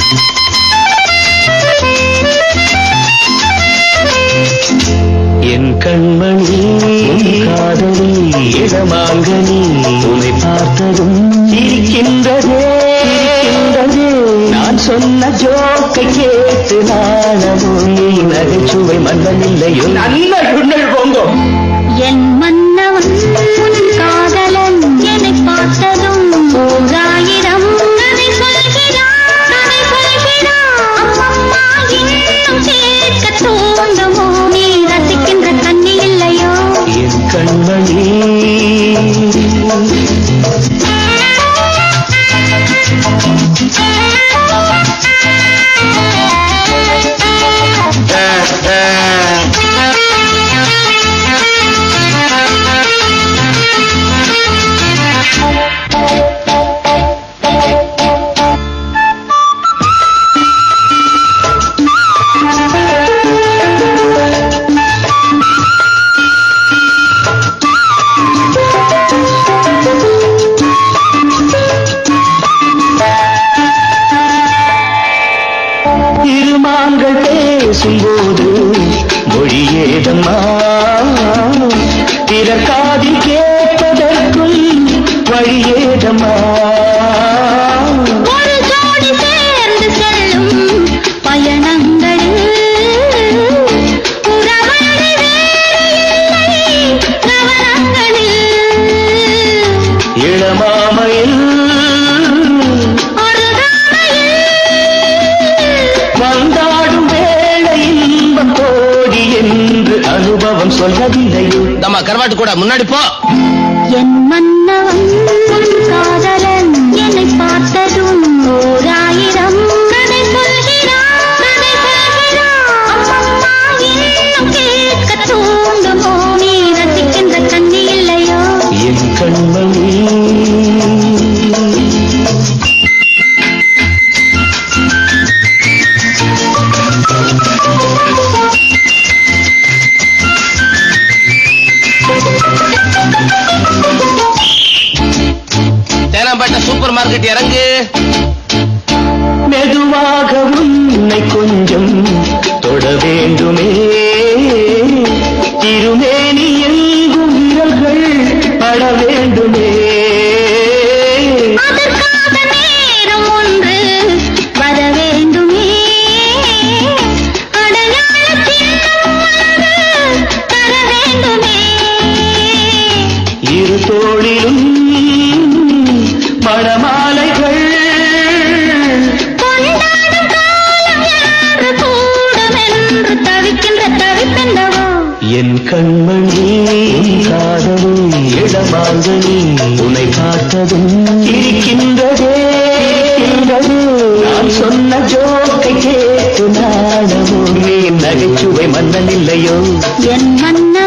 என் கண்மணி உன் காதலி இடமாங்கனி உன்னை பார்த்ததும் இருக்கின்றதே இருக்கின்றதே நான் சொன்ன ஜோக்கை கேட்டு நாணமோ நீ நகைச்சுவை மன்னனில்லையோ நல்ல சுண்ணல் போங்கோ என் மன்னவன் உன் காதலன் என்னை பார்த்ததும் ஓராயிரம் கதை சொல்கிறான் கதை சொல்கிறான் அம்மம்மா இன்னும் கேட்க தூண்டுமோ நீ ரசிக்கின்ற கண்ணி இல்லையோ என் கண்மணி திருமான்கள் பேசும்போது மொழியேதம்மா பிறர் காதில் கேட்பதற்குள் வழியேதம்மா ஒரு ஜோடி சேர்ந்து செல்லும் பயணங்களில் உறவாடி வேறு இல்லை கவனங்களில் இளமாமையில் ஒரு தாமையில் வந்தாடும் வேளை இன்பம் கோடி என்று அனுபவம் சொல்லவில்லையோ நம்ம கருவாட்டு கூட முன்னாடி போ என் மன்னவன் உன் காதலன் என்னை பார்த்ததும் ஓராயிரம் கதை சொல்கிறான் கதை சொல்கிறான் அம்மம்மா இன்னும் கேட்க தூண்டுமோ நீ ரசிக்கின்ற கண்ணி இல்லையோ என் கண்மணி தேனாம்பேட்டை சூப்பர் மார்க்கெட் இறங்கு மெதுவாக உன்னை கொஞ்சம் தொட வேண்டுமே திருமேனி எங்கும் விரல்கள் பட வேண்டுமே அதற்காக நேரம் ஒன்று வர வேண்டுமே அடையாள சின்னம் ஒன்று தர வேண்டுமே இரு தோளிலும் மணமாலைகள் கொண்டாடும் காலம் என்று கூடும் என்று தவிக்கின்ற தவிப்பென்னவோ என் கண்மணி உன் காதலும் இடமாங்கனி உன்னை பார்த்ததும் இருக்கின்றதே இருக்கின்றதே. நான் சொன்ன ஜோக்கை கேட்டு நாடமோ நீ நகைச்சுவை மன்னன் இல்லையோ என் மன்ன